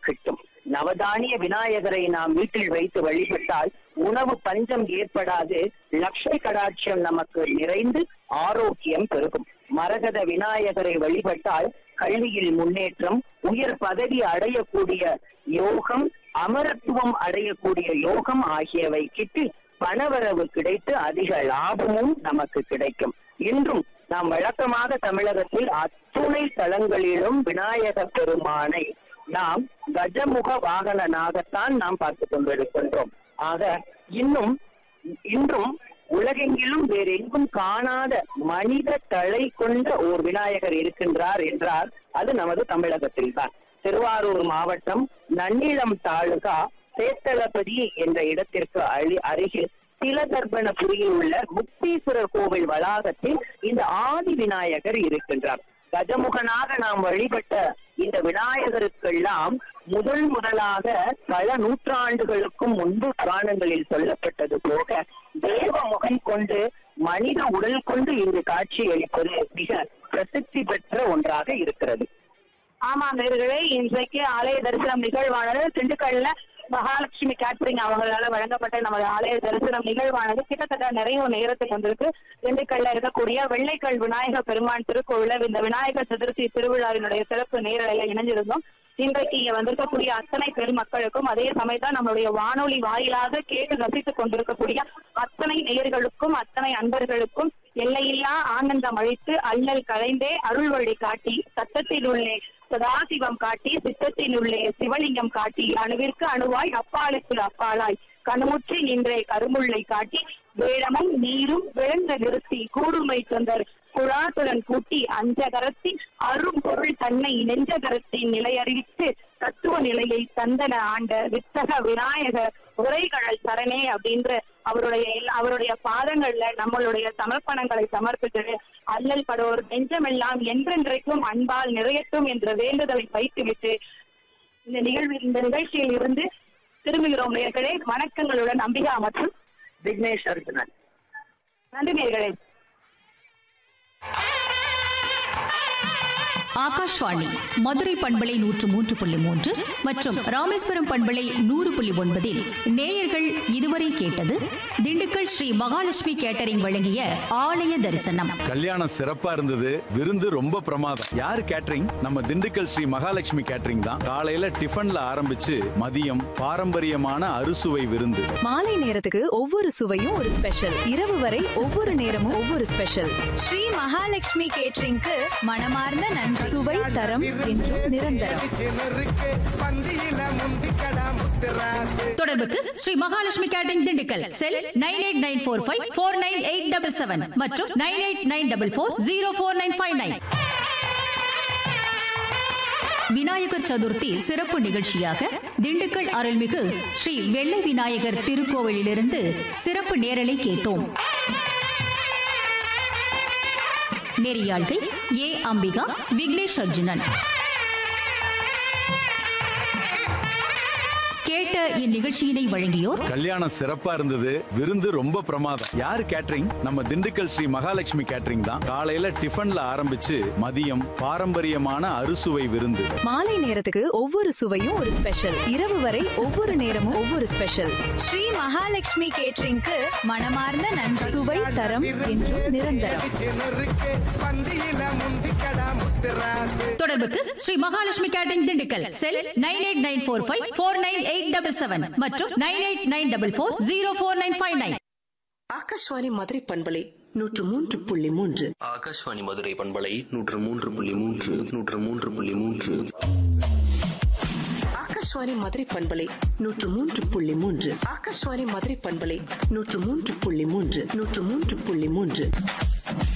கிட்டும் நவதானிய விநாயகரை நாம் வீட்டில் வைத்து வழிபட்டால் உணவு பஞ்சம் ஏற்படாது லட்சுமி கடாட்சியம் நமக்கு நிறைந்து ஆரோக்கியம் பெருகும் மரகத விநாயகரை வழிபட்டால் கல்வியில் முன்னேற்றம் உயர் பதவி அடையக்கூடிய யோகம் அமரத்துவம் அடையக்கூடிய யோகம் ஆகியவை கிட்டு பணவரவு கிடைத்து அதிக லாபமும் நமக்கு கிடைக்கும் இன்றும் நாம் வழக்கமாக தமிழகத்தில் அத்துணை தலங்களிலும் விநாயக பெருமானை நாம் கஜமுக வாகனனாகத்தான் நாம் பார்த்து கொண்டிருக்கின்றோம் ஆக இன்னும் இன்றும் உலகெங்கிலும் வேறு எங்கும் காணாத மனித தலை கொண்ட ஓர் விநாயகர் இருக்கின்றார் என்றால் அது நமது தமிழகத்தில் தான் திருவாரூர் மாவட்டம் நன்னிலம் தாலுகா சேத்தளபதி என்ற இடத்திற்கு அழி அருகில் திலதர்பணபுரியில் உள்ள முக்தீஸ்வரர் கோவில் வளாகத்தில் இந்த ஆதி விநாயகர் இருக்கின்றார் கஜமுகனாக நாம் வழிபட்ட இந்த விநாயகருக்கெல்லாம் முதல் முதலாக பல நூற்றாண்டுகளுக்கும் முன்பு புராணங்களில் சொல்லப்பட்டது போக தேவ முகம் கொண்டு மனித உடல் கொண்டு இங்கு காட்சி அளிப்பது மிக பிரசித்தி பெற்ற ஒன்றாக இருக்கிறது ஆமா நேர்களே இன்றைக்கு ஆலய தரிசனம் நிகழ்வானது திண்டுக்கல்ல மகாலட்சுமி கேட்டரிங் அவங்களால வழங்கப்பட்ட நமது ஆலய தரிசனம் நிகழ்வானது கிட்டத்தட்ட நிறைய நேரத்துக்கு வந்திருக்கு திண்டுக்கல்ல இருக்கக்கூடிய வெள்ளைக்கல் விநாயகர் பெருமான் திருக்கோவில இந்த விநாயகர் சதுர்த்தி திருவிழாவினுடைய சிறப்பு நேரலையில இணைஞ்சிருந்தோம் இன்றைக்கு இங்க வந்திருக்கக்கூடிய அத்தனை பெருமக்களுக்கும் அதே சமயத்தான் நம்மளுடைய வானொலி வாயிலாக கேட்டு ரசித்துக் கொண்டிருக்கக்கூடிய அத்தனை நேயர்களுக்கும் அத்தனை அன்பர்களுக்கும் எல்லையில்லா ஆனந்தம் அழித்து அல்லல் கலைந்தே அருள் வழி காட்டி சத்தத்தில் உள்ளே சதாசிவம் காட்டி சித்தத்தில் உள்ளே சிவலிங்கம் காட்டி அணுவிற்கு அணுவாய் அப்பாலுக்கு அப்பாலாய் கண்முற்றி நின்றே கருமுள்ளை காட்டி வேடமும் நீரும் விழுந்த நிறுத்தி கூடுமை தொண்டர் குழாத்துடன் கூட்டி அஞ்சகரத்தி அரும் பொருள் தன்னை நெஞ்சகரத்தின் நிலையறிவித்து தத்துவ நிலையை தந்தன ஆண்ட வித்தக விநாயகர் உரைகடல் சரணே அப்படின்ற அவருடைய எல்லா- அவருடைய பாதங்கள்ல நம்மளுடைய சமர்ப்பணங்களை சமர்ப்பித்து அல்லல் படுவோர் நெஞ்சமெல்லாம் என்றென்றைக்கும் அன்பால் நிறையட்டும் என்ற வேண்டுதலை வைத்துவிட்டு இந்த நிகழ்வு இந்த நிகழ்ச்சியில் இருந்து திரும்புகிறோம் நேர்களே வணக்கங்களுடன் அம்பிகா மற்றும் விக்னேஷ் அர்ஜுனன் நன்றி நேர்களே ஆகாஷ்வாணி மதுரை பண்பலை நூற்று மூன்று புள்ளி மூன்று மற்றும் ராமேஸ்வரம் பண்பலை நூறு புள்ளி ஒன்பதில் நேயர்கள் இதுவரை கேட்டது திண்டுக்கல் ஸ்ரீ மகாலட்சுமி கேட்டரிங் வழங்கிய ஆலய தரிசனம் கல்யாணம் சிறப்பா இருந்தது விருந்து ரொம்ப பிரமாதம் யார் கேட்டரிங் நம்ம திண்டுக்கல் ஸ்ரீ மகாலட்சுமி கேட்டரிங் தான் காலையில டிஃபன்ல ஆரம்பிச்சு மதியம் பாரம்பரியமான அறுசுவை விருந்து மாலை நேரத்துக்கு ஒவ்வொரு சுவையும் ஒரு ஸ்பெஷல் இரவு வரை ஒவ்வொரு நேரமும் ஒவ்வொரு ஸ்பெஷல் ஸ்ரீ மகாலட்சுமி கேட்டரிங்க்கு மனமார்ந்த நன்றி சுவை தரம் என்றும் நிரந்தரம் தொடர்புக்கு Sri Mahalakshmi catering Dindigul cell nine eight nine four five four nine eight double seven மற்றும் nine eight nine double four zero four nine five nine Vinayagar Chathurthi சிறப்பு நிகழ்ச்சியாக திண்டுக்கல் அருள்மிகு ஸ்ரீ வெள்ளை விநாயகர் திருக்கோவிலிலிருந்து சிறப்பு நேரலை கேட்டோம் நெறியாள்கை ஏ அம்பிகா விக்னேஷ் அர்ஜுனன் கேட்ட இந்நிகழ்ச்சியினை வழங்கியோர் கல்யாணம் சிறப்பா இருந்தது விருந்து ரொம்ப பிரமாதம் யார் கேட்டரிங் நம்ம திண்டுக்கல் ஸ்ரீ மகாலட்சுமி கேட்டரிங் தான் காலையில டிஃபன்ல ஆரம்பிச்சு மதியம் பாரம்பரியமான அறுசுவை விருந்து மாலை நேரத்துக்கு ஒவ்வொரு சுவையும் ஒரு ஸ்பெஷல் இரவு வரை ஒவ்வொரு நேரமும் ஒவ்வொரு ஸ்பெஷல் ஸ்ரீ மகாலட்சுமி கேட்டரிங்க்கு மனமார்ந்த நன்றி சுவை தரம் என்றும் நிரந்தரம் தொடர்புக்கு Sri Mahalakshmi catering Dindigul cell nine eight nine four five four nine eight double seven மற்றும் nine eight nine double four zero four nine five nine Akashvani Madurai பண்பலை நூற்று மூன்று புள்ளி மூன்று ஆகாஷ்வாணி மதுரை பண்பலை நூற்று மூன்று புள்ளி மூன்று நூற்று மூன்று புள்ளி மூன்று ஆகாஷ்வாணி மதுரை பண்பலை நூற்று மூன்று புள்ளி மூன்று ஆகாஷ்வாணி மதுரை பண்பலை நூற்று மூன்று புள்ளி மூன்று நூற்று மூன்று புள்ளி மூன்று